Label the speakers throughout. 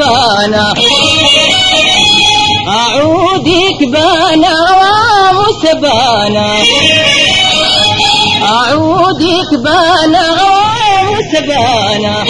Speaker 1: سبانا أعودك بانا ومسبانا أعودك بانا ومسبانا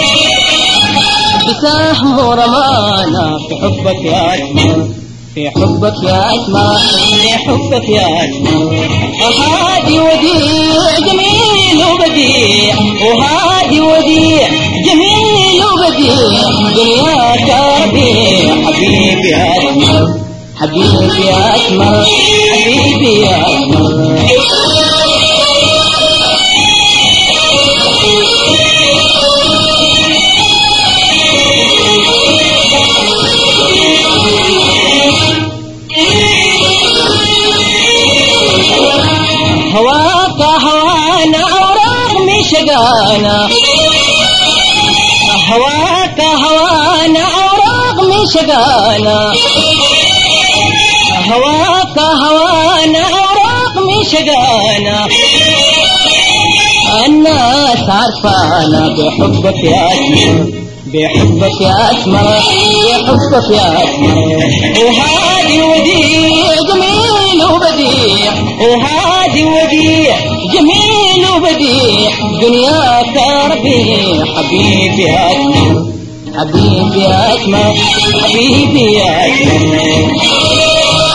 Speaker 1: بسهم ورمانا في حبك يا أسماء في حبك يا أسماء في حبك يا أسماء هادي وديع جميل وبديع وهادي وديع جميل وبديع دنياك ربيع حبيبي يا أسماء حبيبي يا أسماء حبيبي يا أسماء هواك هوانا ورغم شقانا هواك هوانا ورغم شقانا هواك هوانا ورغم شقانا الناس عرفانا بحبك يا اسماء بحبك يا اسماء بحبك يا اسماء وهادي وديع جميل وبديع وهادي وديع جميل وبديع دنياك ربيع حبيبي يا اسماء حبيبي يا اسماء حبيبي يا اسماء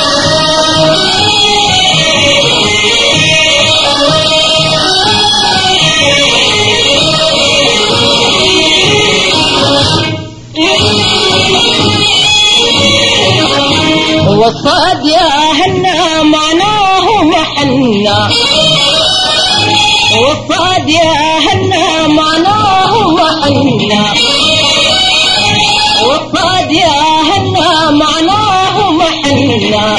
Speaker 1: والصاد يا هنا معناه محنا والصاد يا هنا معناه محنا والصاد يا هنا معناه محنا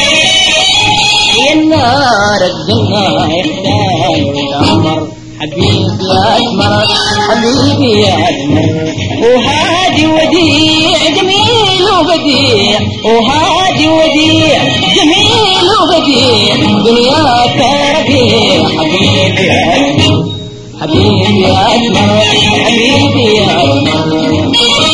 Speaker 1: يا النار الجنة يحتاج الأمر حبيبي يا أسمر حبيبي يا أسمر وهادي وديع جميل وبديع وهادي وديع جميل وبديع دنياك ربيع حبيبي يا أسمر حبيبي يا أسمر حبيبي يا أسمر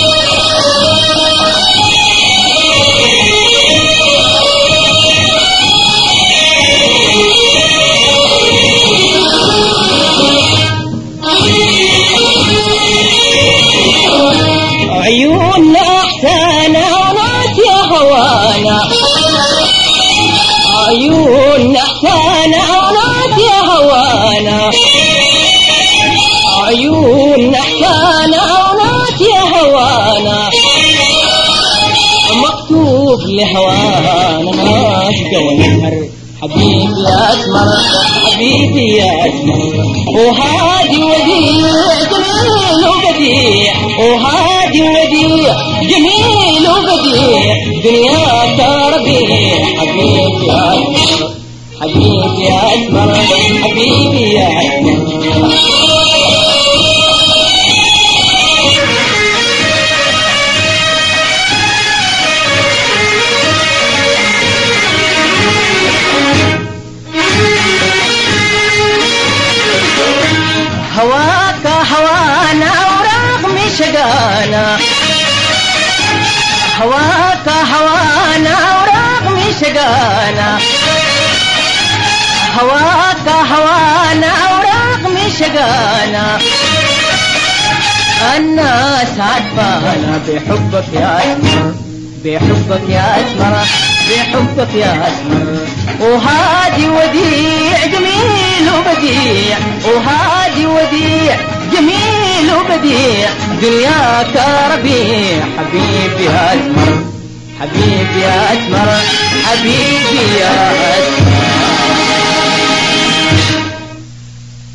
Speaker 1: عيوننا احسان وناس يا هوانا عيوننا احسان وناس يا هوانا عيوننا احسان وناس يا هوانا مكتوب لهوانا ناشق ونهر حبيبي يا اسمر حبيبي يا اسمر وهادي وديع جميل وبديع وهادي وديع جميل وبديع دنياك ربيع حبيبي يا اسمر حبيبي يا اسمر حبيبي يا اسمر هواك هوانا ورغم شقانا هواك هوانا ورغم شقانا هواك هوانا ورغم شقانا الناس عرفانا بحبك يا اسمر بحبك يا اسمر بحبك يا اسمر وهادي وديع جميل وبديع وهادي وديع جميل وبديع دنياك ربيع حبيبي يا اسمر حبيبي يا اسمر حبيبي يا اسمر